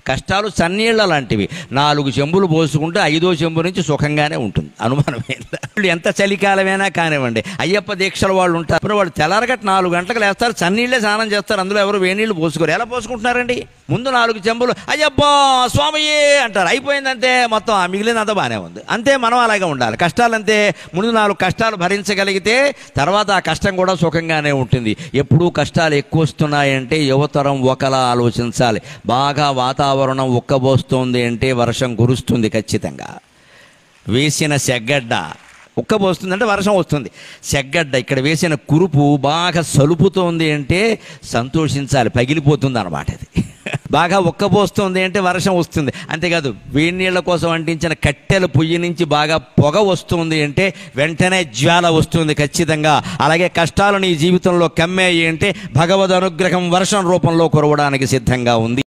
కష్టాలు చన్నీళ్ళ లాంటివి నాలుగు చెంబులు పోసుకుంటే ఐదో చెంబు నుంచి సుఖంగానే ఉంటుంది అనుమానం ఏంటి ఎంత చలికాలమైనా కానివ్వండి అయ్యప్ప దీక్షల వాళ్ళు ఉంటారు వాళ్ళు తెల్లారగట్ట నాలుగు గంటలకు లేస్తారు చన్నీళ్ళే స్నానం చేస్తారు అందులో ఎవరు వేనీళ్ళు పోసుకోరు ఎలా పోసుకుంటున్నారండి ముందు నాలుగు చెంబులు అయ్యప్పా స్వామియే అంటారు అయిపోయిందంతే మొత్తం ఆ మిగిలినంత బాగానే ఉంది అంతే మనం అలాగే ఉండాలి కష్టాలంతే ముందు నాలుగు కష్టాలు భరించగలిగితే తర్వాత ఆ కష్టం కూడా సుఖంగానే ఉంటుంది ఎప్పుడూ కష్టాలు ఎక్కువ వస్తున్నాయంటే యువతరం ఒకలా ఆలోచించాలి బాగా వాతావరణం ఉక్కబోస్తోంది అంటే వర్షం కురుస్తుంది ఖచ్చితంగా వేసిన సెగ్గడ్డ ఉక్కబోస్తుందంటే వర్షం వస్తుంది సెగ్గడ్డ ఇక్కడ వేసిన కురుపు బాగా సలుపుతోంది అంటే సంతోషించాలి పగిలిపోతుంది అనమాట అది బాగా ఉక్కబోస్తుంది అంటే వర్షం వస్తుంది అంతేకాదు వేడి నీళ్ళ కోసం అంటించిన కట్టెల పొయ్యి నుంచి బాగా పొగ వస్తుంది అంటే వెంటనే జ్వాల వస్తుంది ఖచ్చితంగా అలాగే కష్టాలు నీ జీవితంలో కమ్మేయి అంటే భగవద్ అనుగ్రహం వర్షం రూపంలో కురవడానికి సిద్ధంగా ఉంది